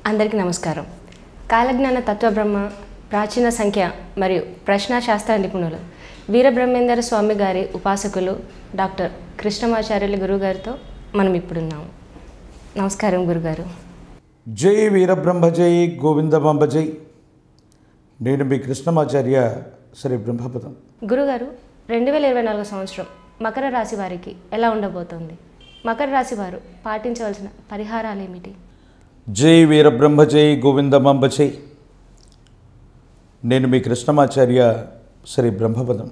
అందరికీ నమస్కారం కాలజ్ఞాన తత్వబ్రహ్మ ప్రాచీన సంఖ్య మరియు ప్రశ్నాశాస్త్ర నిపుణులు వీరబ్రహ్మేందర స్వామి గారి ఉపాసకులు డాక్టర్ కృష్ణమాచార్యులు గురుగారితో మనం ఇప్పుడున్నాము నమస్కారం గురుగారు జై వీరబ్రహ్మ జై గోవిందమాంబ జై నేను మీ కృష్ణమాచార్య శ్రీ బ్రహ్మపదం గురుగారు రెండు వేల ఇరవై నాలుగు సంవత్సరం మకర రాశి వారికి ఎలా ఉండబోతోంది మకర రాశి వారు పాటించవలసిన పరిహారాలు ఏమిటి జై వీరబ్రహ్మ జై గోవిందమాంబ జై నేను మీ కృష్ణమాచార్య శ్రీ బ్రహ్మపదం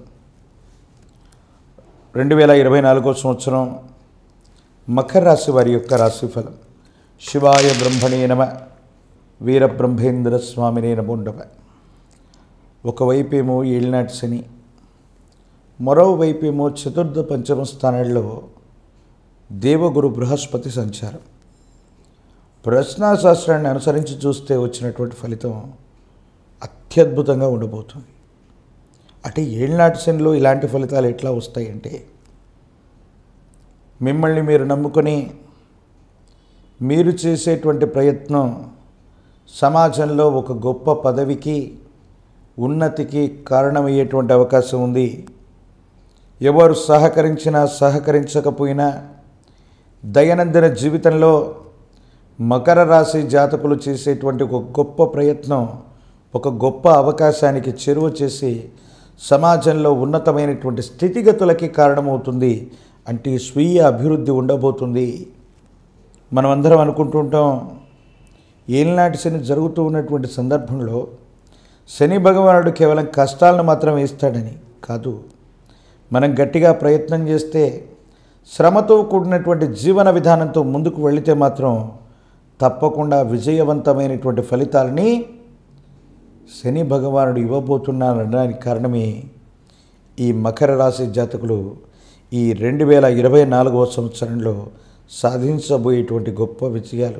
రెండు వేల ఇరవై నాలుగో సంవత్సరం మకర రాశి వారి యొక్క రాశిఫలం శివాయ బ్రహ్మణే నమ వీరబ్రహ్మేంద్ర స్వామినే నమోండవ ఒకవైపేమో ఏలినాటి శని మరోవైపేమో చతుర్థ పంచమ స్థానాల్లో దేవగురు బృహస్పతి సంచారం ప్రశ్నాశాస్త్రాన్ని అనుసరించి చూస్తే వచ్చినటువంటి ఫలితం అత్యద్భుతంగా ఉండబోతుంది అంటే ఏళ్ళనాటి శనిలో ఇలాంటి ఫలితాలు ఎట్లా వస్తాయంటే మిమ్మల్ని మీరు నమ్ముకొని మీరు చేసేటువంటి ప్రయత్నం సమాజంలో ఒక గొప్ప పదవికి ఉన్నతికి కారణమయ్యేటువంటి అవకాశం ఉంది ఎవరు సహకరించినా సహకరించకపోయినా దైనందిన జీవితంలో మకర రాశి జాతకులు చేసేటువంటి ఒక గొప్ప ప్రయత్నం ఒక గొప్ప అవకాశానికి చేరువ చేసి సమాజంలో ఉన్నతమైనటువంటి స్థితిగతులకి కారణమవుతుంది అంటే స్వీయ అభివృద్ధి ఉండబోతుంది మనమందరం అనుకుంటుంటాం ఏలినాటి శని జరుగుతూ ఉన్నటువంటి సందర్భంలో శని భగవానుడు కేవలం కష్టాలను మాత్రం ఇస్తాడని కాదు మనం గట్టిగా ప్రయత్నం చేస్తే శ్రమతో కూడినటువంటి జీవన విధానంతో ముందుకు వెళితే మాత్రం తప్పకుండా విజయవంతమైనటువంటి ఫలితాలని శని భగవానుడు ఇవ్వబోతున్నారనడానికి కారణమే ఈ మకర రాశి జాతకులు ఈ రెండు వేల ఇరవై నాలుగవ సంవత్సరంలో సాధించబోయేటువంటి గొప్ప విజయాలు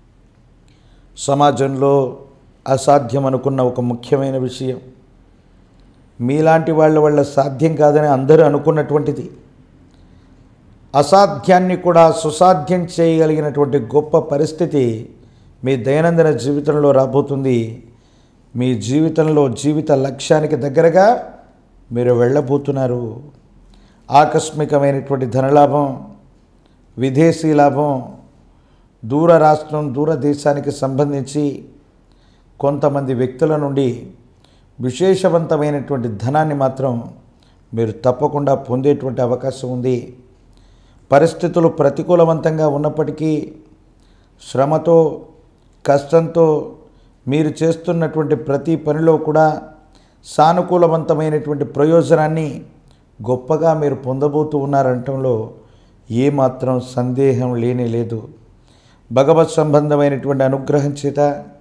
సమాజంలో అసాధ్యం అనుకున్న ఒక ముఖ్యమైన విషయం మీలాంటి వాళ్ళ వల్ల సాధ్యం కాదని అందరూ అనుకున్నటువంటిది అసాధ్యాన్ని కూడా సుసాధ్యం చేయగలిగినటువంటి గొప్ప పరిస్థితి మీ దైనందిన జీవితంలో రాబోతుంది మీ జీవితంలో జీవిత లక్ష్యానికి దగ్గరగా మీరు వెళ్ళబోతున్నారు ఆకస్మికమైనటువంటి ధనలాభం విదేశీ లాభం దూర రాష్ట్రం దూర దేశానికి సంబంధించి కొంతమంది వ్యక్తుల నుండి విశేషవంతమైనటువంటి ధనాన్ని మాత్రం మీరు తప్పకుండా పొందేటువంటి అవకాశం ఉంది పరిస్థితులు ప్రతికూలవంతంగా ఉన్నప్పటికీ శ్రమతో కష్టంతో మీరు చేస్తున్నటువంటి ప్రతి పనిలో కూడా సానుకూలవంతమైనటువంటి ప్రయోజనాన్ని గొప్పగా మీరు పొందబోతూ ఉన్నారంటంలో ఏమాత్రం సందేహం లేనే లేదు భగవత్ సంబంధమైనటువంటి అనుగ్రహం చేత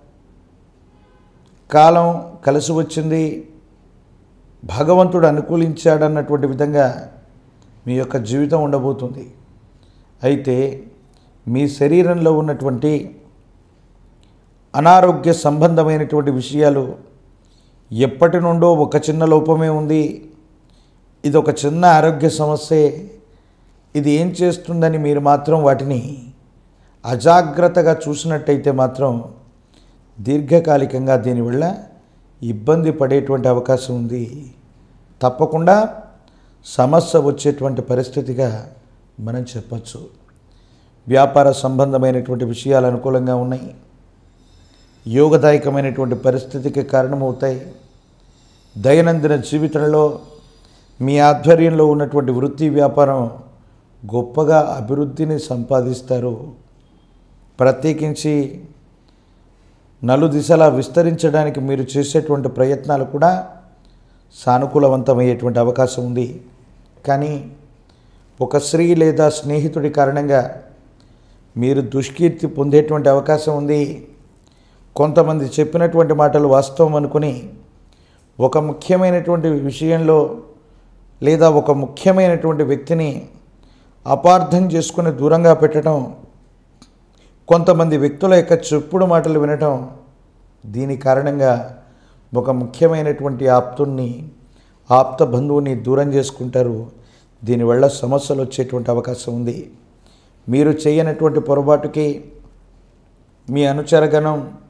కాలం కలిసి వచ్చింది భగవంతుడు అనుకూలించాడన్నటువంటి విధంగా మీ యొక్క జీవితం ఉండబోతుంది అయితే మీ శరీరంలో ఉన్నటువంటి అనారోగ్య సంబంధమైనటువంటి విషయాలు ఎప్పటి నుండో ఒక చిన్న లోపమే ఉంది ఇది ఒక చిన్న ఆరోగ్య సమస్యే ఇది ఏం చేస్తుందని మీరు మాత్రం వాటిని అజాగ్రత్తగా చూసినట్టయితే మాత్రం దీర్ఘకాలికంగా దీనివల్ల ఇబ్బంది పడేటువంటి అవకాశం ఉంది తప్పకుండా సమస్య వచ్చేటువంటి పరిస్థితిగా మనం చెప్పచ్చు వ్యాపార సంబంధమైనటువంటి విషయాలు అనుకూలంగా ఉన్నాయి యోగదాయకమైనటువంటి పరిస్థితికి కారణమవుతాయి దైనందిన జీవితంలో మీ ఆధ్వర్యంలో ఉన్నటువంటి వృత్తి వ్యాపారం గొప్పగా అభివృద్ధిని సంపాదిస్తారు ప్రత్యేకించి నలుదిశలా విస్తరించడానికి మీరు చేసేటువంటి ప్రయత్నాలు కూడా సానుకూలవంతమయ్యేటువంటి అవకాశం ఉంది కానీ ఒక స్త్రీ లేదా స్నేహితుడి కారణంగా మీరు దుష్కీర్తి పొందేటువంటి అవకాశం ఉంది కొంతమంది చెప్పినటువంటి మాటలు వాస్తవం అనుకుని ఒక ముఖ్యమైనటువంటి విషయంలో లేదా ఒక ముఖ్యమైనటువంటి వ్యక్తిని అపార్థం చేసుకుని దూరంగా పెట్టడం కొంతమంది వ్యక్తుల యొక్క చెప్పుడు మాటలు వినటం దీని కారణంగా ఒక ముఖ్యమైనటువంటి ఆప్తుణ్ణి ఆప్త బంధువుని దూరం చేసుకుంటారు దీనివల్ల సమస్యలు వచ్చేటువంటి అవకాశం ఉంది మీరు చేయనటువంటి పొరపాటుకి మీ అనుచరగణం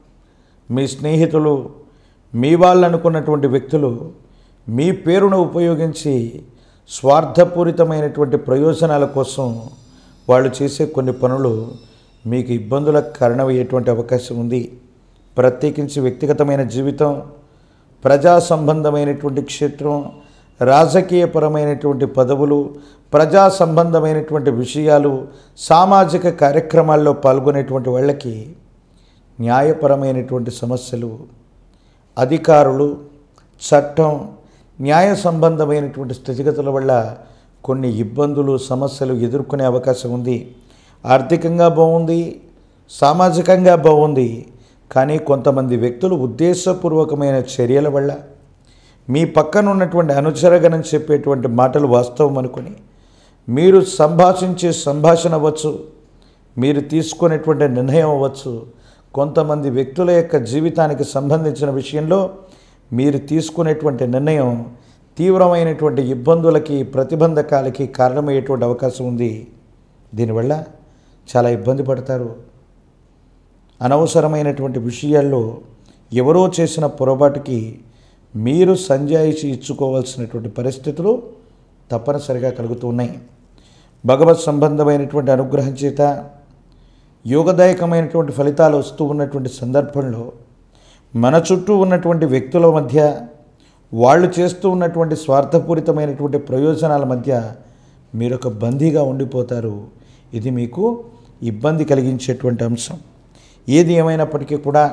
మీ స్నేహితులు మీ వాళ్ళు అనుకున్నటువంటి వ్యక్తులు మీ పేరును ఉపయోగించి స్వార్థపూరితమైనటువంటి ప్రయోజనాల కోసం వాళ్ళు చేసే కొన్ని పనులు మీకు ఇబ్బందులకు కారణమయ్యేటువంటి అవకాశం ఉంది ప్రత్యేకించి వ్యక్తిగతమైన జీవితం ప్రజా సంబంధమైనటువంటి క్షేత్రం రాజకీయపరమైనటువంటి పదవులు ప్రజా సంబంధమైనటువంటి విషయాలు సామాజిక కార్యక్రమాల్లో పాల్గొనేటువంటి వాళ్ళకి న్యాయపరమైనటువంటి సమస్యలు అధికారులు చట్టం న్యాయ సంబంధమైనటువంటి స్థితిగతుల వల్ల కొన్ని ఇబ్బందులు సమస్యలు ఎదుర్కొనే అవకాశం ఉంది ఆర్థికంగా బాగుంది సామాజికంగా బాగుంది కానీ కొంతమంది వ్యక్తులు ఉద్దేశపూర్వకమైన చర్యల వల్ల మీ పక్కన ఉన్నటువంటి అనుచరగణం చెప్పేటువంటి మాటలు వాస్తవం అనుకుని మీరు సంభాషించే సంభాషణ అవ్వచ్చు మీరు తీసుకునేటువంటి నిర్ణయం అవ్వచ్చు కొంతమంది వ్యక్తుల యొక్క జీవితానికి సంబంధించిన విషయంలో మీరు తీసుకునేటువంటి నిర్ణయం తీవ్రమైనటువంటి ఇబ్బందులకి ప్రతిబంధకాలకి కారణమయ్యేటువంటి అవకాశం ఉంది దీనివల్ల చాలా ఇబ్బంది పడతారు అనవసరమైనటువంటి విషయాల్లో ఎవరో చేసిన పొరపాటుకి మీరు సంజాయిషి ఇచ్చుకోవాల్సినటువంటి పరిస్థితులు తప్పనిసరిగా కలుగుతూ ఉన్నాయి భగవత్ సంబంధమైనటువంటి అనుగ్రహం చేత యోగదాయకమైనటువంటి ఫలితాలు వస్తూ ఉన్నటువంటి సందర్భంలో మన చుట్టూ ఉన్నటువంటి వ్యక్తుల మధ్య వాళ్ళు చేస్తూ ఉన్నటువంటి స్వార్థపూరితమైనటువంటి ప్రయోజనాల మధ్య మీరు ఒక బందీగా ఉండిపోతారు ఇది మీకు ఇబ్బంది కలిగించేటువంటి అంశం ఏది ఏమైనప్పటికీ కూడా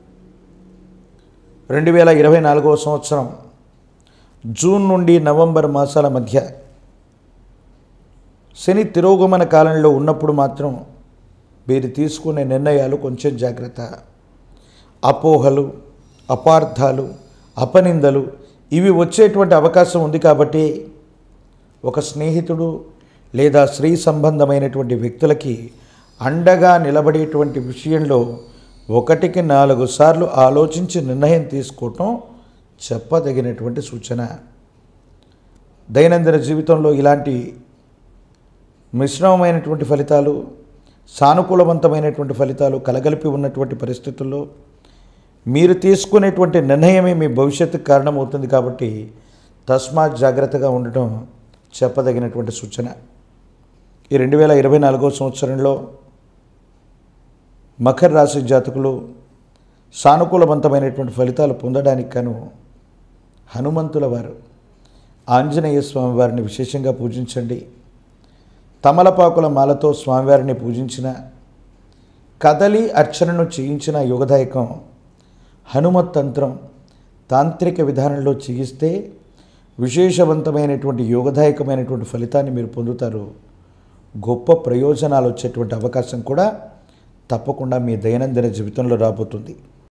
రెండు వేల ఇరవై నాలుగవ సంవత్సరం జూన్ నుండి నవంబర్ మాసాల మధ్య శని తిరోగమన కాలంలో ఉన్నప్పుడు మాత్రం మీరు తీసుకునే నిర్ణయాలు కొంచెం జాగ్రత్త అపోహలు అపార్థాలు అపనిందలు ఇవి వచ్చేటువంటి అవకాశం ఉంది కాబట్టి ఒక స్నేహితుడు లేదా స్త్రీ సంబంధమైనటువంటి వ్యక్తులకి అండగా నిలబడేటువంటి విషయంలో ఒకటికి నాలుగు సార్లు ఆలోచించి నిర్ణయం తీసుకోవటం చెప్పదగినటువంటి సూచన దైనందిన జీవితంలో ఇలాంటి మిశ్రమమైనటువంటి ఫలితాలు సానుకూలవంతమైనటువంటి ఫలితాలు కలగలిపి ఉన్నటువంటి పరిస్థితుల్లో మీరు తీసుకునేటువంటి నిర్ణయమే మీ భవిష్యత్తుకు కారణమవుతుంది కాబట్టి తస్మాత్ జాగ్రత్తగా ఉండటం చెప్పదగినటువంటి సూచన ఈ రెండు వేల ఇరవై నాలుగో సంవత్సరంలో మకర రాశి జాతకులు సానుకూలవంతమైనటువంటి ఫలితాలు పొందడానికి గాను హనుమంతుల వారు ఆంజనేయ స్వామి వారిని విశేషంగా పూజించండి తమలపాకుల మాలతో స్వామివారిని పూజించిన కదలి అర్చనను చేయించిన యుగదాయకం హనుమత్ తంత్రం తాంత్రిక విధానంలో చేయిస్తే విశేషవంతమైనటువంటి యోగదాయకమైనటువంటి ఫలితాన్ని మీరు పొందుతారు గొప్ప ప్రయోజనాలు వచ్చేటువంటి అవకాశం కూడా తప్పకుండా మీ దైనందిన జీవితంలో రాబోతుంది